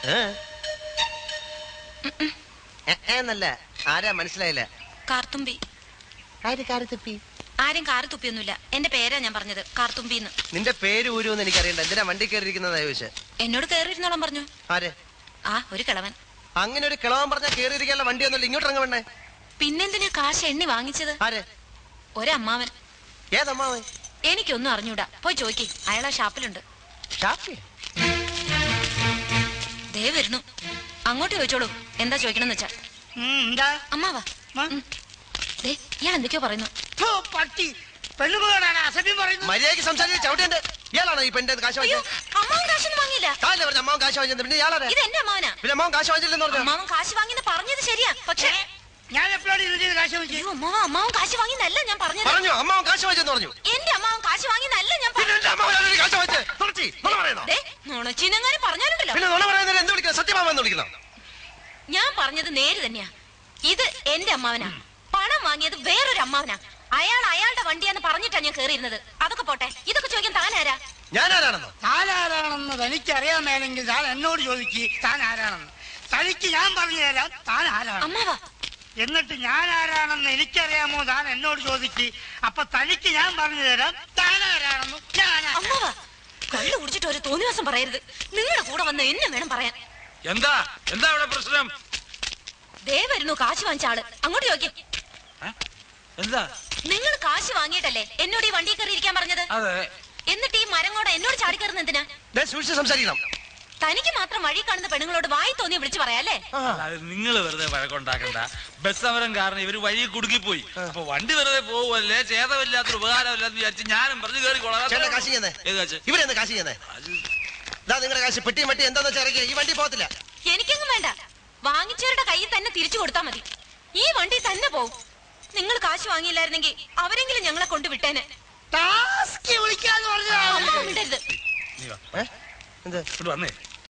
ഏ? എ, ഏ എന്നല്ല ആരാ മനസ്സിലായില്ല കാർത്തുമ്പി ആര് കാറി തപ്പി ആരും കാറ് തുപ്പിയൊന്നുമില്ല എന്റെ പേരാ ഞാൻ പറഞ്ഞത് കാർത്തുമ്പിന്ന് നിന്റെ പേര് ഊരുമെന്ന് എനിക്കറിയണ്ട എന്തിനാ വണ്ടി കയറിയിരിക്കുന്നതാ ചോദിച്ചേ എന്നോട് കയറിയിരുന്നോളം പറഞ്ഞു ആരെ ആ ഒരു കിളവൻ അങ്ങനെ ഒരു കിളവൻ പറഞ്ഞാൽ കയറിയിരിക്കാനുള്ള വണ്ടി ഒന്നുമില്ല ഇങ്ങോട്ട് ഇറങ്ങ വേണ്ടേ പിന്നെന്തിനാ കാശ് എണ്ണി വാങ്ങിച്ചത് ആരെ ഒരമ്മാവൻ ഏതമ്മാവൻ എനിക്കൊന്നും അറിഞ്ഞൂടാ പോയി ചോയ്ക്ക് അയാൾ ആ ഷാപ്പിലുണ്ട് ഷാപ്പി ദേ വരുന്നു അങ്ങോട്ട് ചോദിച്ചോളൂ എന്താ ചോദിക്കണമെന്ന് വെച്ചാ ഉം, എന്താ അമ്മാവാ ആ? ഉം. ദേ ഇയാൾ എന്തൊക്കെയോ പറയുന്നു ഫു, പട്ടി പെണ്ണുമ്പോഴാണ് അസഭ്യം പറയുന്നത് മര്യാദയ്ക്ക് സംസാരിച്ച് ചവിട്ടേണ്ട ഇയാളാണോ ഈ പെണ്ണിന്റെ കാശ് അയ്യോ വാങ്ങിച്ചത് അമ്മാവൻ കാശൊന്നും വാങ്ങിയില്ല താല്ലേ പറഞ്ഞ അമ്മാവൻ കാശ് വാങ്ങിച്ചത് പിന്നെ ഇയാളാരെ ഇത് എന്റെ അമ്മാവനാ പിന്നെ അമ്മാവൻ കാശ് വാങ്ങിച്ചില്ലെന്ന് പറഞ്ഞു അമ്മാവൻ കാശ് വാങ്ങിന്ന് പറഞ്ഞത് ശരിയാ പക്ഷേ ഞാൻ എപ്പോഴാണ് ഇതിന്റെ കാശ് വെച്ച് അയ്യോ അമ്മാവൻ അമ്മാവൻ കാശ് വാങ്ങിന്നല്ല ഞാൻ പറഞ്ഞത് പറഞ്ഞു അമ്മാവൻ കാശ് വാങ്ങിച്ചെന്ന് പറഞ്ഞു എന്റെ അമ്മാവൻ കാശ് വാങ്ങിന്നല്ല ഞാൻ പിന്നെ പറഞ്ഞത് എന്റെ അമ്മാവൻ ആരുടെ കാശ് വാങ്ങിച്ചത് തുളച്ചി നുണ പറയുന്നോ ദേ നുണച്ചിനെങ്ങാനും പറഞ്ഞാലുണ്ടല്ലോ പിന്നെ നുണ പറയുന്നതിന് എന്ത് വിളിക്കണം സത്യമാമെന്ന് വിളിക്കണം ഞാൻ പറഞ്ഞത് നേര് തന്നെയാ ഇത് എന്റെ അമ്മാവനാ പണം വാങ്ങിയത് വേറൊരു അമ്മാവനാ അയാൾ അയാളുടെ വണ്ടിയാന്ന് പറഞ്ഞിട്ടാ ഞാൻ കേറിയിരുന്നത് അതൊക്കെ പോട്ടെ ഇതൊക്കെ ചോദിക്കാൻ താനാരാ ഞാൻ ആരാണെന്നോ താൻ ആരാണെന്ന് തനിക്ക് അറിയാൻ മേലെങ്കിൽ താൻ എന്നോട് ചോദിക്ക് താൻ ആരാണെന്ന് തനിക്ക് ഞാൻ പറഞ്ഞു തരാം താൻ ആരാണ് അമ്മാവാ എന്നിട്ട് ഞാൻ ആരാണെന്ന് എനിക്കറിയാമോ താൻ എന്നോട് ചോദിക്ക് അപ്പൊ തനിക്ക് ഞാൻ പറഞ്ഞു തരാം താൻ ആരാണെന്ന് ഞാൻ ആരാ- അമ്മാവാ കള്ളു കുടിച്ചിട്ട് ഒരു തോന്നിവാസം പറയരുത് നിങ്ങളുടെ കൂടെ വന്ന് എന്നെ വേണം പറയാൻ എന്താ എന്താ ഇവിടെ പ്രശ്നം ദേ വരുന്നു കാശ് വാങ്ങിച്ച ആള് അങ്ങോട്ട് ചോദിക്കും ഏ? എന്താ നിങ്ങൾ കാശ് വാങ്ങിയിട്ടല്ലേ എന്നോട് ഈ വണ്ടി കയറി ഇരിക്കാൻ പറഞ്ഞത് അതെ എന്നിട്ട് ഈ മരം കൂടെ എന്നോട് ചാടിക്കയറുന്ന എന്തിനാ ദേ സൂക്ഷിച്ച് സംസാരിക്കണം തനിക്ക് മാത്രം വഴി കാണുന്ന പെണ്ണുങ്ങളോട് വായി തോന്നി വിളിച്ചു പറയാല്ലേ നിങ്ങൾ വെറുതെ വഴക്കുണ്ടാക്കണ്ട ബസ് സമരം കാരണം ഇവര് വഴി കുടുങ്ങിപ്പോയി അപ്പൊ വണ്ടി വെറുതെ പോവല്ലേ ചേതമില്ലാത്തൊരു ഉപകാരമില്ലാന്ന് വിചാരിച്ച് ഞാനും പറഞ്ഞു ചേട്ടാ കാശ് കയറി ചെയ്യുന്നേ ഏത് കാശ് ഇവരെന്താ കാശ് ചെയ്യുന്നേ ഇതാ നിങ്ങളുടെ കാശ് പെട്ടി മട്ടി എന്താന്ന് വെച്ചാൽ ഇറക്കി ഈ വണ്ടി പോകത്തില്ല എനിക്കെങ്ങും വേണ്ട വാങ്ങിച്ചവരുടെ കയ്യിൽ തന്നെ തിരിച്ചു കൊടുത്താൽ മതി ഈ വണ്ടി തന്നെ പോവും നിങ്ങൾ കാശ് വാങ്ങിയില്ലായിരുന്നെങ്കിൽ അവരെങ്കിലും ഞങ്ങളെ കൊണ്ടുവിട്ടേനെ ടാസ്ക് വിളിക്കാന്ന് പറഞ്ഞാ അമ്മ മിണ്ടരുത് നീ വാ ഏ? എന്ത് ഇങ്ങോട്ട് വന്നേ